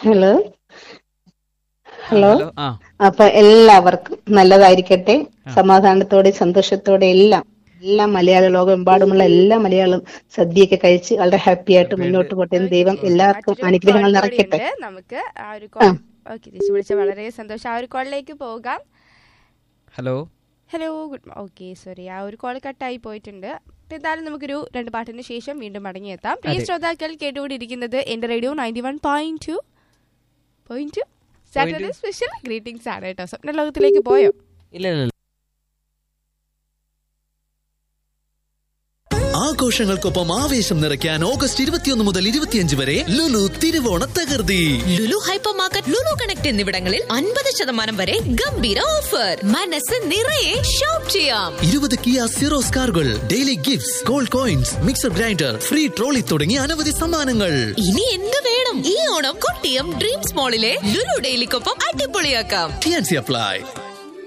Hello hello hello ആ അപ്പൊ എല്ലാവർക്കും നല്ലതായിരിക്കട്ടെ സമാധാനത്തോടെ സന്തോഷത്തോടെ എല്ലാം എല്ലാ മലയാള ലോകമെമ്പാടുമുള്ള എല്ലാ മലയാളം സദ്യയൊക്കെ കഴിച്ച് വളരെ ഹാപ്പി ആയിട്ട് മുന്നോട്ട് പോട്ടെ എന്ന് ദൈവം എല്ലാവർക്കും മറ്റൊരു അനുഗ്രഹങ്ങൾ call നിറയ്ക്കട്ടെ കൂടിയുണ്ട്. നമുക്ക് ആ ഒരു കോൾ ഓക്കെ തിരിച്ചു വിളിച്ച വളരെ സന്തോഷം ആ ഒരു കോളിലേക്ക് പോകാം hello hello good okay sorry ആ ഒരു കോൾ കട്ടായി പോയിട്ടുണ്ട് അപ്പൊ എന്തായാലും നമുക്കൊരു രണ്ട് പാട്ടിന് ശേഷം വീണ്ടും മടങ്ങിയെത്താം പ്രിയ അതെ. ശ്രോതാക്കൾ കേട്ടുകൊണ്ടിരിക്കുന്നത് എന്റെ radio ninety one point two point two Saturday special greetings ആണ് കേട്ടോ സ്വപ്ന ലോകത്തിലേക്ക് പോയോ ഇല്ല ഇല്ല ഇല്ല. ആഘോഷങ്ങൾക്കൊപ്പം ആവേശം നിറയ്ക്കാൻ ഓഗസ്റ്റ് ഇരുപത്തിയൊന്ന് മുതൽ ഇരുപത്തിയഞ്ച് വരെ ലുലു തിരുവോണ തകർത്തി Lulu hyper market Lulu connect എന്നിവിടങ്ങളിൽ അൻപത് ശതമാനം വരെ ഗംഭീര ഓഫർ മനസ്സ് നിറയെ ഷോപ്പ് ചെയ്യാം ഇരുപത് കിയ സിറോസ് കാറുകൾ daily gifts gold coins mixer grinder free trolley തുടങ്ങിയ അനവധി സമ്മാനങ്ങൾ ഇനി എന്ത് വേണം ഈ ഓണം കൊട്ടിയം ഡ്രീംസ് മോളിലെ ലുലു ഡെയിലിക്കൊപ്പം അടിപൊളിയാക്കാം ടിയാൻസി അപ്ലൈ